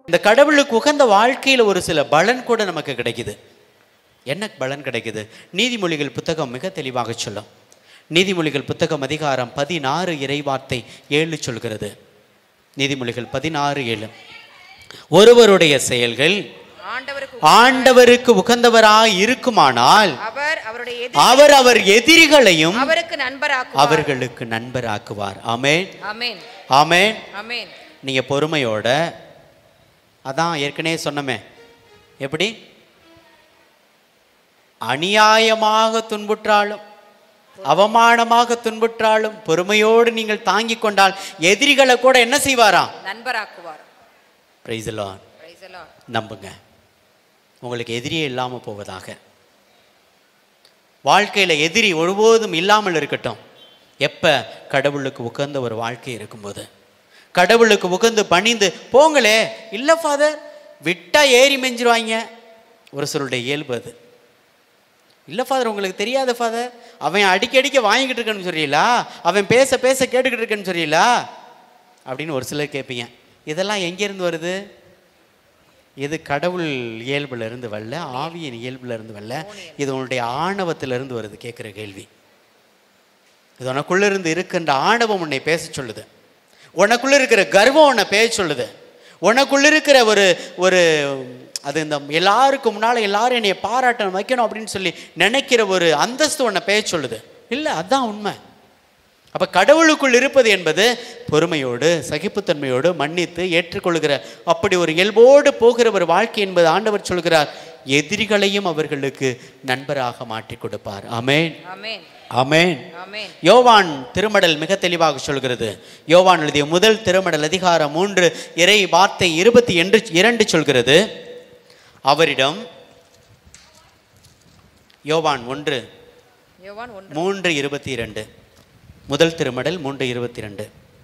இந்த கடவுளுக்கு உகந்த வாழ்க்கையில் ஒரு சில பலன் கூட நமக்கு கிடைக்குது என்ன பலன் கிடைக்குது நீதிமொழிகள் புத்தகம் மிக தெளிவாக சொல்லும் நீதிமொழிகள் புத்தகம் அதிகாரம் பதினாறு இறைவார்த்தை ஏழு சொல்கிறது நீதிமொழிகள் பதினாறு ஏழு ஒருவருடைய செயல்கள் ஆண்டவருக்கு ஆண்டவருக்கு உகந்தவராய் இருக்குமானால் அவர் அவருடைய எதிரி அவர் அவர் எதிரிகளையும் அவருக்கு நண்பராக்குவார் அவர்களுக்கு நண்பராக்குவார் ஆமென் அமேன் ஆமென் அமேன் நீங்க பொறுமையோட அதான் ஏற்கனவே சொன்னமே எப்படி அநியாயமாக துன்புற்றாலும் அவமானமாக துன்புற்றாலும் பொறுமையோடு நீங்கள் தாங்கிக் கொண்டால் எதிரிகளை கூட என்ன செய்வாராம் நண்பராக்குவார் Praise the Lord. Praise the Lord. நம்புங்க உங்களுக்கு எதிரியே இல்லாமல் போவதாக வாழ்க்கையில் எதிரி ஒருபோதும் இல்லாமல் இருக்கட்டும் எப்போ கடவுளுக்கு உகந்த ஒரு வாழ்க்கை இருக்கும்போது கடவுளுக்கு உகந்து பணிந்து போங்களே இல்லை ஃபாதர் விட்டா ஏறி மெஞ்சிருவாங்க ஒரு சிலருடைய இயல்பு அது இல்லை ஃபாதர் உங்களுக்கு தெரியாத ஃபாதர் அவன் அடிக்கடிக்க வாங்கிக்கிட்டு இருக்கேன்னு சொல்றீங்களா அவன் பேச பேச கேட்டுக்கிட்டு இருக்கேன்னு சொல்றீங்களா அப்படின்னு ஒரு சிலர் கேட்பீங்க இதெல்லாம் எங்கேருந்து வருது இது கடவுள் இயல்புல இருந்து வரல ஆவியின் இயல்புல இருந்து வரல இது உன்னுடைய ஆணவத்துல இருந்து வருது கேட்குற கேள்வி இது உனக்குள்ள இருந்து இருக்கின்ற ஆணவம் உன்னை பேச சொல்லுது உனக்குள்ள இருக்கிற கர்வம் உன்னை பேச சொல்லுது உனக்குள்ள இருக்கிற ஒரு ஒரு அது இந்த எல்லாருக்கும் முன்னால எல்லாரும் என்னைய பாராட்டணும் வைக்கணும் அப்படின்னு சொல்லி நினைக்கிற ஒரு அந்தஸ்து உன்னை பேச சொல்லுது இல்லை அதான் உண்மை அப்ப கடவுளுக்குள் இருப்பது என்பது பொறுமையோடு சகிப்புத்தன்மையோடு மன்னித்து ஏற்றுக்கொள்கிற அப்படி ஒரு இயல்போடு போகிற ஒரு வாழ்க்கை என்பது ஆண்டவர் சொல்கிறார் எதிரிகளையும் அவர்களுக்கு நண்பராக மாற்றி கொடுப்பார் ஆமென் அமேன் ஆமென் அமேன் யோவான் திருமடல் மிக தெளிவாக சொல்கிறது யோவான் எழுதிய முதல் திருமடல் அதிகாரம் மூன்று இறை வார்த்தை இருபத்தி என்று இரண்டு சொல்கிறது அவரிடம் யோவான் ஒன்று யோவான் ஒன்று மூன்று இருபத்தி இரண்டு முதல் திருமடல் மூன்று இருபத்தி ரெண்டு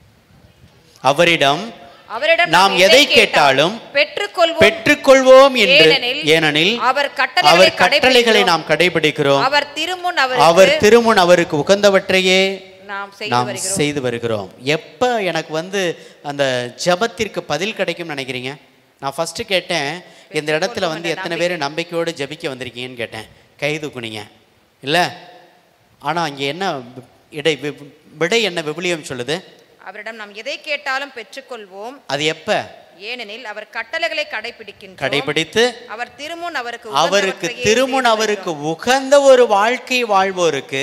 அவரிடம் அவரிடம் நாம் எதை கேட்டாலும் பெற்றுக்கொள்வோம் பெற்றுக்கொள்வோம் என்று ஏனெனில் ஏனெனில் அவர் கட்டளைகளை அவர் கட்டளைகளை கடைபிடிக்கிறோம். நாம் கடைபிடிக்கிறோம் அவர் திருமுன் அவர் அவர் திருமுன் அவருக்கு உகந்தவற்றையே நாம் செய்து நாம் வருகிறோம் செய்து வருகிறோம் எப்போ எனக்கு வந்து அந்த ஜெபத்திற்கு பதில் கிடைக்கும்னு நினைக்கிறீங்க நான் ஃபர்ஸ்ட் கேட்டேன் இந்த இடத்துல வந்து எத்தனை பேர் நம்பிக்கையோடு ஜெபிக்க வந்திருக்கீங்கன்னு கேட்டேன் கை தூக்குனீங்க இல்லை ஆனால் இங்கே என்ன இடை வி- விடை என்ன விவிலியம் சொல்லுது அவரிடம் நாம் எதை கேட்டாலும் பெற்றுக்கொள்வோம் அது எப்போ ஏனெனில் அவர் கட்டளைகளை கடைபிடிக்கின்றோம் கடைபிடித்து அவர் திருமுன் அவருக்கு அவருக்கு உகந்தவற்றையே திருமுன் செய்து அவருக்கு வருகிறோம். உகந்த ஒரு வாழ்க்கை வாழ்வோருக்கு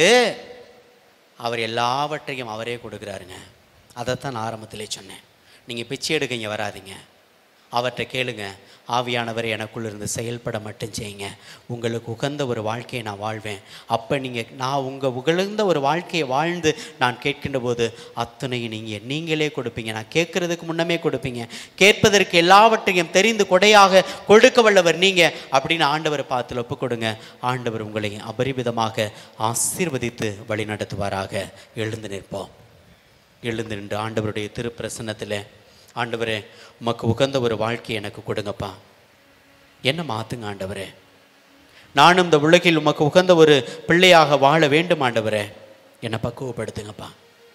அவர் எல்லாவற்றையும் அவரே கொடுக்குறாருங்க அதைத்தான் நான் ஆரம்பத்திலே சொன்னேன் நீங்கள் பிச்சை எடுக்க இங்கே வராதீங்க அவர்கிட்ட கேளுங்க ஆவியானவர் எனக்குள்ள இருந்து செயல்பட மட்டும் செய்யுங்க உங்களுக்கு உகந்த ஒரு வாழ்க்கையை நான் வாழ்வேன் அப்போ நீங்கள் நான் உங்கள் உகழ்ந்த ஒரு வாழ்க்கையை வாழ்ந்து நான் கேட்கின்ற போது அத்தனையும் நீங்கள் நீங்களே கொடுப்பீங்க நான் கேட்கறதுக்கு முன்னமே கொடுப்பீங்க கேட்பதற்கு எல்லாவற்றையும் தெரிந்து கொடையாக கொடுக்க வல்லவர் நீங்கள் அப்படின்னு ஆண்டவரை பார்த்து ஒப்பு கொடுங்க ஆண்டவர் உங்களை அபரிவிதமாக ஆசீர்வதித்து வழி நடத்துவாராக எழுந்து நிற்போம் எழுந்து நின்று ஆண்டவருடைய திருப்பிரசன்னத்தில் ஆண்டவரே உமக்கு உகந்த ஒரு வாழ்க்கையை எனக்கு கொடுங்கப்பா என்ன மாத்துங்க ஆண்டவரே நானும் இந்த உலகில் உமக்கு உகந்த ஒரு பிள்ளையாக வாழ வேண்டும் ஆண்டவரே என்னை பக்குவப்படுத்துங்கப்பா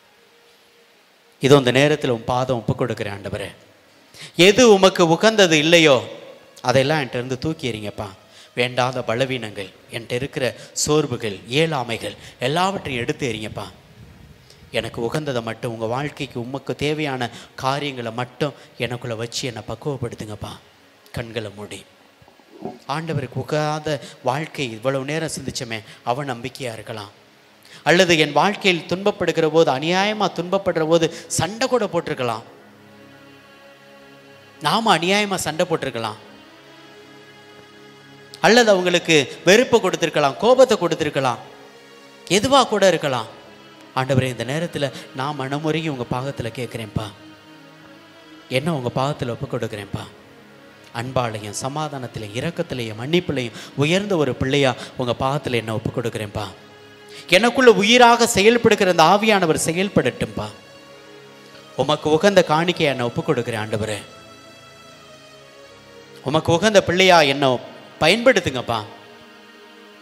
இதோ இந்த நேரத்தில் உன் பாதம் ஒப்பு கொடுக்குறேன் ஆண்டவரே எது உமக்கு உகந்தது இல்லையோ அதெல்லாம் என்கிட்ட இருந்து தூக்கி எறிங்கப்பா வேண்டாத பலவீனங்கள் என்கிட்ட இருக்கிற சோர்வுகள் இயலாமைகள் எல்லாவற்றையும் எடுத்து எறிங்கப்பா எனக்கு உகந்ததை மட்டும் உங்கள் வாழ்க்கைக்கு உமக்கு தேவையான காரியங்களை மட்டும் எனக்குள்ளே வச்சு என்னை பக்குவப்படுத்துங்கப்பா கண்களை மூடி ஆண்டவருக்கு உகாத வாழ்க்கை இவ்வளவு நேரம் சிந்திச்சோமே அவன் நம்பிக்கையாக இருக்கலாம் அல்லது என் வாழ்க்கையில் துன்பப்படுகிற போது அநியாயமாக துன்பப்படுற போது சண்டை கூட போட்டிருக்கலாம் நாம அநியாயமாக சண்டை போட்டிருக்கலாம் அல்லது அவங்களுக்கு வெறுப்பை கொடுத்துருக்கலாம் கோபத்தை கொடுத்துருக்கலாம் எதுவாக கூட இருக்கலாம் ஆண்டவரே இந்த நேரத்தில் நான் மனமுறையும் உங்கள் பாகத்தில் கேட்குறேன்ப்பா என்ன உங்கள் பாகத்தில் ஒப்பு கொடுக்குறேன்ப்பா அன்பாலையும் சமாதானத்திலையும் இரக்கத்திலையும் மன்னிப்புலையும் உயர்ந்த ஒரு பிள்ளையா உங்கள் பாகத்தில் என்ன ஒப்பு கொடுக்குறேன்ப்பா எனக்குள்ள உயிராக செயல்படுகிற அந்த ஆவியானவர் செயல்படட்டும்பா உமக்கு உகந்த காணிக்கையை என்னை ஒப்பு கொடுக்குறேன் ஆண்டவரே உமக்கு உகந்த பிள்ளையா என்ன பயன்படுத்துங்கப்பா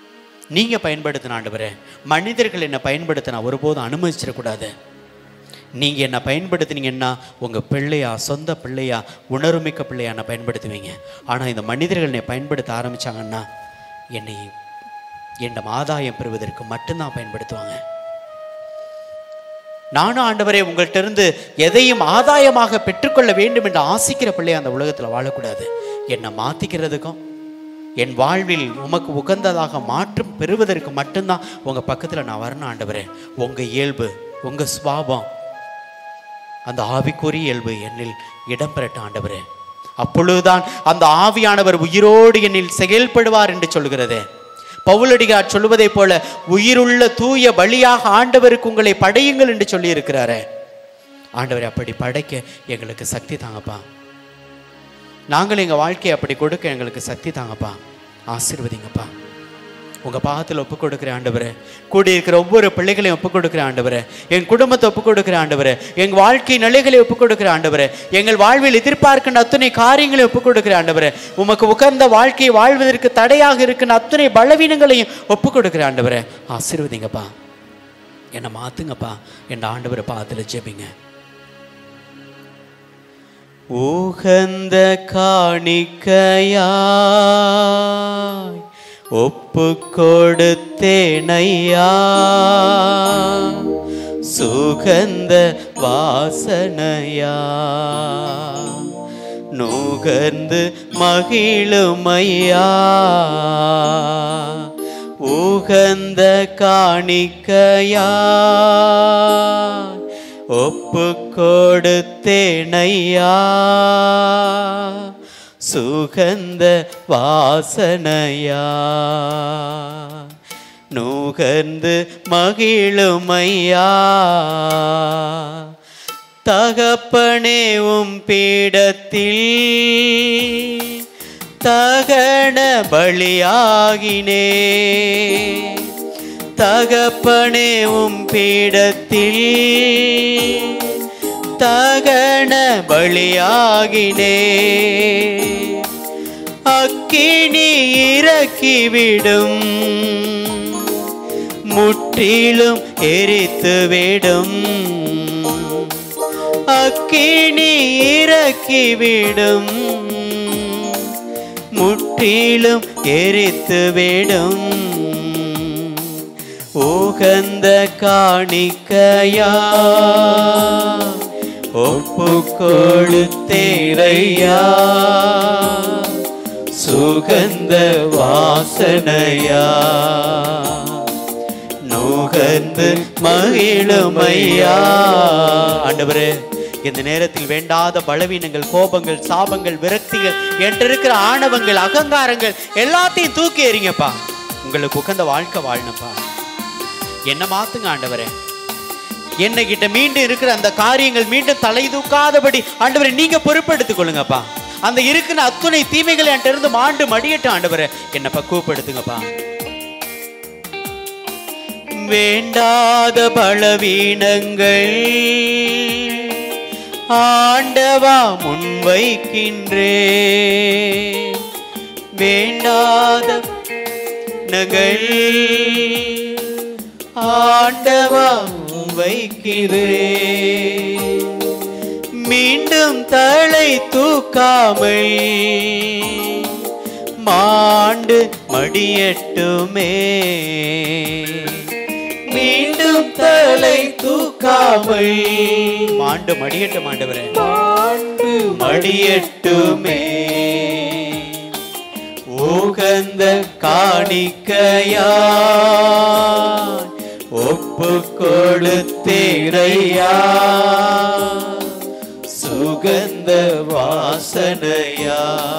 நீங்க பயன்படுத்தின ஆண்டவரே மனிதர்கள் என்னை பயன்படுத்த நான் ஒருபோதும் அனுமதிச்சிடக்கூடாது நீங்க என்ன பயன்படுத்தினீங்கன்னா உங்க பிள்ளையா சொந்த பிள்ளையா உணர்வுமிக்க பிள்ளையா என்னை பயன்படுத்துவீங்க ஆனா இந்த மனிதர்கள் என்னை பயன்படுத்த ஆரம்பிச்சாங்கன்னா என்னை என் ஆதாயம் பெறுவதற்கு மட்டும்தான் பயன்படுத்துவாங்க நானும் ஆண்டவரே உங்கள்கிட்ட இருந்து எதையும் ஆதாயமாக பெற்றுக்கொள்ள வேண்டும் என்று ஆசிக்கிற பிள்ளையை அந்த உலகத்தில் வாழக்கூடாது என்னை மாத்திக்கிறதுக்கும் என் வாழ்வில் உமக்கு உகந்ததாக மாற்றம் பெறுவதற்கு மட்டும்தான் உங்க பக்கத்தில் நான் வரணும் ஆண்டவரே உங்க இயல்பு உங்க சுவாபம் அந்த ஆவிக்குரிய இயல்பு என்னில் இடம்பெறட்டும் ஆண்டவரே அப்பொழுதுதான் அந்த ஆவியானவர் உயிரோடு என்னில் செயல்படுவார் என்று சொல்கிறதே பவுலடிகார் சொல்வதைப் போல உயிருள்ள தூய பலியாக ஆண்டவருக்கு உங்களை படையுங்கள் என்று சொல்லி இருக்கிறாரே ஆண்டவரை அப்படி படைக்க எங்களுக்கு சக்தி தாங்கப்பா நாங்கள் எங்கள் வாழ்க்கையை அப்படி கொடுக்க எங்களுக்கு சக்தி தாங்கப்பா ஆசீர்வதிங்கப்பா உங்கள் பாகத்தில் ஒப்பு கொடுக்குற ஆண்டவரே கூடி இருக்கிற ஒவ்வொரு பிள்ளைகளையும் ஒப்பு கொடுக்குற ஆண்டவரே என் குடும்பத்தை ஒப்பு கொடுக்குற ஆண்டவரே எங்கள் வாழ்க்கை நிலைகளை ஒப்பு கொடுக்குற ஆண்டவரே எங்கள் வாழ்வில் எதிர்பார்க்கின்ற அத்தனை காரியங்களை ஒப்பு கொடுக்குற ஆண்டவரே உமக்கு உகந்த வாழ்க்கையை வாழ்வதற்கு தடையாக இருக்கின்ற அத்தனை பலவீனங்களையும் ஒப்பு கொடுக்குற ஆண்டவரே ஆசீர்வதிங்கப்பா என்னை மாத்துங்கப்பா என் ஆண்டவரை பாகத்தில் ஜெபிங்க உகந்த காணிக்கையாய் ஒப்பு கொடுத்தேனையா சுகந்த வாசனையா நுகர்ந்து மகிழுமையா உகந்த காணிக்கையா ஒப்பு கொடுத்தேனையா சுகந்த வாசனையா நுகர்ந்து மகிழுமையா தகப்பனே உம் பீடத்தில் தகன பலியாகினே தகப்பனே உம் பீடத்தில் தகன பலியாகினே அக்கினி இறக்கிவிடும் முற்றிலும் எரித்துவிடும் அக்கினி இறக்கிவிடும் முற்றிலும் எரித்துவிடும் உகந்த காணிக்கையா ஒப்பு கொடுத்தேரையா சுகந்த வாசனையா நுகர்ந்து மகிழுமையா ஆண்டவரே இந்த நேரத்தில் வேண்டாத பலவீனங்கள் கோபங்கள் சாபங்கள் விரக்திகள் என்கிட்ட இருக்கிற ஆணவங்கள் அகங்காரங்கள் எல்லாத்தையும் தூக்கி எறிங்கப்பா உங்களுக்கு உகந்த வாழ்க்கை வாழணும்ப்பா என்ன மாத்துங்க ஆண்டவரே என்ன கிட்ட மீண்டும் இருக்கிற அந்த காரியங்கள் மீண்டும் தலை தூக்காதபடி ஆண்டவரை நீங்க பொறுப்பெடுத்துக் கொள்ளுங்கப்பா அந்த இருக்கிற அத்துணை தீமைகளை என்கிட்ட இருந்து மாண்டு மடியட்டும் ஆண்டவரை என்ன பக்குவப்படுத்துங்கப்பா வேண்டாத பலவீனங்கள் ஆண்டவா முன்வைக்கின்றே வேண்டாத நகள் ஆண்டவா வைக்கிறே மீண்டும் தலை தூக்காமல் மாண்டு மடியட்டுமே மீண்டும் தலை தூக்காமல் மாண்டு மடியட்டும் ஆண்டவரே மாண்டு மடியட்டுமே உகந்த காணிக்கையா ஒப்பு கொடுத்தேரையா சுகந்த வாசனையா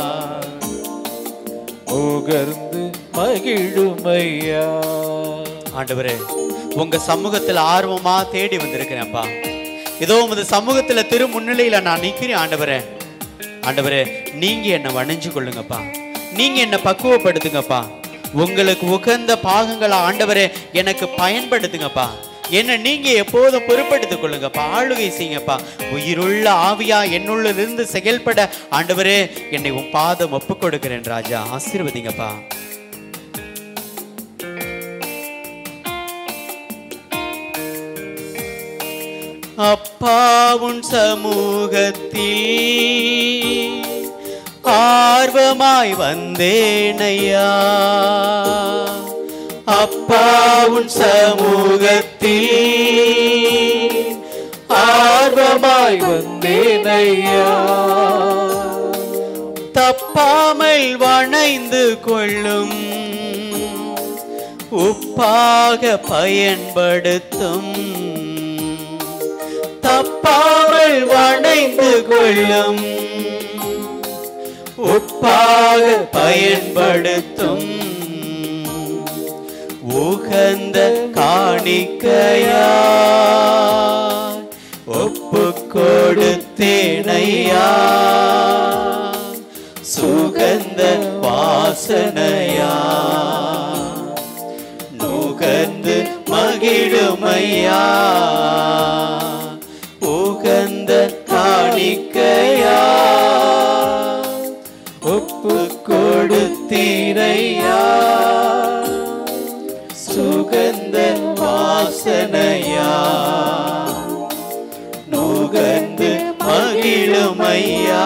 உகர்ந்து மகிழுமையா ஆண்டவரே உங்க சமூகத்துல ஆர்வமா தேடி வந்திருக்கிறேன்ப்பா இதோ உமது சமூகத்துல திரு முன்னிலையில நான் நிக்கிறேன் ஆண்டவரே ஆண்டவரே நீங்க என்னை வணைஞ்சு கொள்ளுங்கப்பா நீங்க என்னை பக்குவப்படுத்துங்கப்பா உங்களுக்கு உகந்த பாகங்களை ஆண்டவரே எனக்கு பயன்படுத்துங்கப்பா என்ன நீங்க எப்போதும் பொறுப்படுத்திக் கொள்ளுங்கப்பா ஆளுகை செய்யுங்கப்பா உயிருள்ள ஆவியா என்னுள்ள இருந்து செயல்பட ஆண்டவரே என்னை உன் பாதம் ஒப்புக் கொடுக்கிறேன் ராஜா ஆசீர்வதிங்கப்பா அப்பாவுன் சமூகத்தில் ஆர்வமாய் வந்தேனையா அப்பாவுன் சமூகத்தில் ஆர்வமாய் வந்தேனையா தப்பாமல் வணைந்து கொள்ளும் உப்பாக பயன்படுத்தும் தப்பாமல் வணைந்து கொள்ளும் உப்பாக பயன்படுத்தும் உகந்த காணிக்கையா ஒப்பு கொடுத்தேனையா சுகந்த வாசனையா நுகர்ந்து மகிழுமையா உகந்த காணிக்கையா ஒப்பு கொடுத்தீரையா சுகந்த வாசனையா நுகர்ந்து மகிழுமையா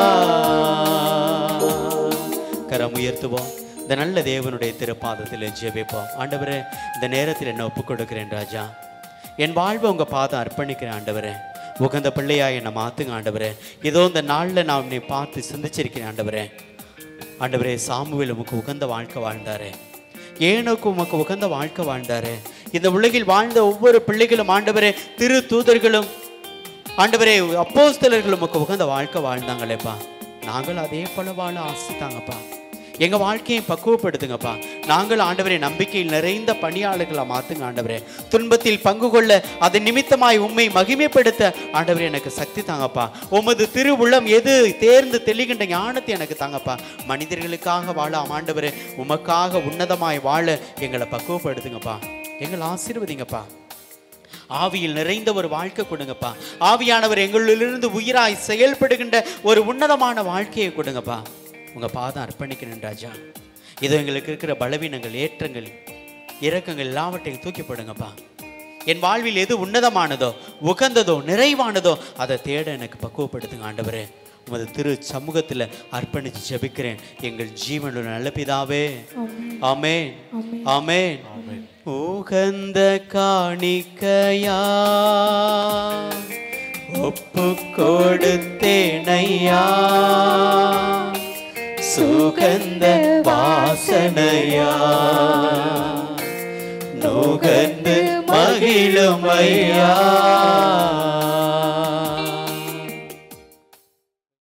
கரம் உயர்த்துவோம் இந்த நல்ல தேவனுடைய திருப்பாதத்தில் ஜெபிப்போம் ஆண்டவரே இந்த நேரத்தில் என்ன ஒப்புக் கொடுக்கிறேன் ராஜா என் வாழ்வை உங்க பாதம் அர்ப்பணிக்கிறேன் ஆண்டவரே உகந்த பிள்ளையா என்னை மாத்துங்க ஆண்டவரே இதோ இந்த நாளில் நான் உன்னை பார்த்து சிந்திச்சிருக்கிறேன் ஆண்டவரே ஆண்டவரே சாமுவேல் உமக்கு உகந்த வாழ்க்கை வாழ்ந்தாரே ஏனோக்கு உமக்கு உகந்த வாழ்க்கை வாழ்ந்தாரே இந்த உலகில் வாழ்ந்த ஒவ்வொரு பிள்ளைகளும் ஆண்டவரே திரு தூதர்களும் ஆண்டவரே அப்போஸ்தலர்கள் உமக்கு உகந்த வாழ்க்கை வாழ்ந்தாங்களேப்பா நாங்கள் அதே போல வாழ ஆசைத்தாங்கப்பா எங்க வாழ்க்கையை பக்குவப்படுத்துங்கப்பா நாங்கள் ஆண்டவரே நம்பிக்கையில் நிறைந்த பணியாளர்களா மாத்துங்க ஆண்டவரே துன்பத்தில் பங்கு கொள்ள அது நிமித்தமாய் உண்மை மகிமைப்படுத்த ஆண்டவரே எனக்கு சக்தி தாங்கப்பா உமது திருவுள்ளம் எது தேர்ந்து தெளிகின்ற ஞானத்தை எனக்கு தாங்கப்பா மனிதர்களுக்காக வாழ ஆண்டவரே உமக்காக உன்னதமாய் வாழ எங்களை பக்குவப்படுத்துங்கப்பா எங்களை ஆசீர்வதிங்கப்பா ஆவியில் நிறைந்த ஒரு வாழ்க்கை கொடுங்கப்பா ஆவியானவர் எங்களிலிருந்து உயிராய் செயல்படுகின்ற ஒரு உன்னதமான வாழ்க்கையை கொடுங்கப்பா உங்க பாதம் அர்ப்பணிக்கணும் ராஜா இது எங்களுக்கு இருக்கிற பலவீனங்கள் ஏற்றங்கள் இரக்கங்கள் எல்லாவற்றையும் தூக்கி போடுங்கப்பா என் வாழ்வில் எது உன்னதமானதோ உகந்ததோ நிறைவானதோ அதை தேட எனக்கு பக்குவப்படுத்துங்க ஆண்டவரே உமது திரு சமூகத்தில் அர்ப்பணித்து ஜெபிக்கிறேன் எங்கள் ஜீவனுள்ள நல்ல பிதாவே ஆமென் ஆமென் உகந்த காணிக்கையா ஒப்பு கொடுத்தேனையா சுகந்த வாசனையா நுகர்ந்து மகிழுமையா